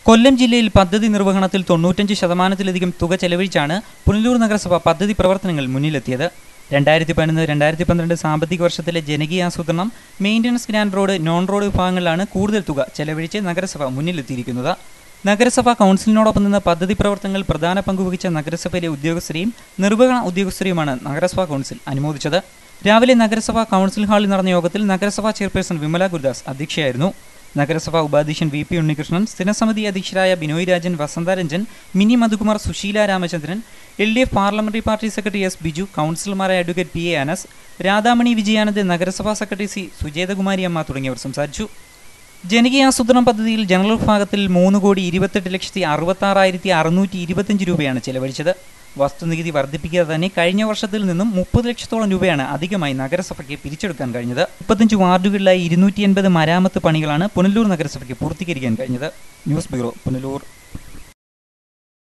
കൊല്ലം ജില്ലയിൽ പദ്ധതി നിർവഹണത്തിൽ തൊണ്ണൂറ്റഞ്ച് ശതമാനത്തിലധികം തുക ചെലവഴിച്ചാണ് പുനലൂർ നഗരസഭ പദ്ധതി പ്രവർത്തനങ്ങൾ മുന്നിലെത്തിയത് രണ്ടായിരത്തി പതിനൊന്ന് രണ്ടായിരത്തി പന്ത്രണ്ട് സാമ്പത്തിക വർഷത്തിലെ ജനകീയാസൂത്രണം maintenance grant road non road വിഭാഗങ്ങളിലാണ് കൂടുതൽ തുക ചെലവഴിച്ച് നഗരസഭ മുന്നിലെത്തിയിരിക്കുന്നത് നഗരസഭാ കൗൺസിലിനോടൊപ്പം നിന്ന് പദ്ധതി പ്രവർത്തനങ്ങൾ പ്രധാന പങ്കുവഹിച്ച നഗരസഭയിലെ ഉദ്യോഗസ്ഥരെയും നിർവഹണ ഉദ്യോഗസ്ഥരെയുമാണ് നഗരസഭാ കൗൺസിൽ അനുമോദിച്ചത് രാവിലെ നഗരസഭാ കൗൺസിൽ ഹാളിൽ നടന്ന യോഗത്തിൽ നഗരസഭാ ചെയർപേഴ്സൺ വിമല ഗുരുദാസ് അധ്യക്ഷയായിരുന്നു നഗരസഭാ ഉപാധ്യക്ഷൻ വി പി ഉണ്ണികൃഷ്ണൻ സ്ഥിരസമിതി അധ്യക്ഷരായ Binoy Rajan Vasantha Ranjan Mini Madhukumar Susheela Ramachandran L D F parliamentary party secretary S Biju കൗൺസിലർമാരായ advocate P A Anas Radhamani Vijayanand നഗരസഭാ സെക്രട്ടറി സി സുജേതകുമാരി അമ്മ തുടങ്ങിയവർ സംസാരിച്ചു ജനകീയാസൂത്രണ പദ്ധതിയിൽ ജനറൽ വിഭാഗത്തിൽ മൂന്ന് കോടി ഇരുപത്തെട്ട് ലക്ഷത്തി അറുപത്താറായിരത്തി അറുന്നൂറ്റി ഇരുപത്തഞ്ച് രൂപയാണ് ചെലവഴിച്ചത് വസ്തുനികുതി വർദ്ധിപ്പിക്കാതെ തന്നെ കഴിഞ്ഞ വർഷത്തിൽ നിന്നും മുപ്പത് ലക്ഷത്തോളം രൂപയാണ് അധികമായി നഗരസഭയ്ക്ക് പിരിച്ചെടുക്കാൻ കഴിഞ്ഞത് മുപ്പത്തഞ്ച് വാർഡുകളിലായി ഇരുന്നൂറ്റി എൺപത് മരാമത്ത് പണികളാണ് പുനലൂർ നഗരസഭയ്ക്ക് പൂർത്തീകരിക്കാൻ കഴിഞ്ഞത് ന്യൂസ് ബ്യൂറോ പുനലൂർ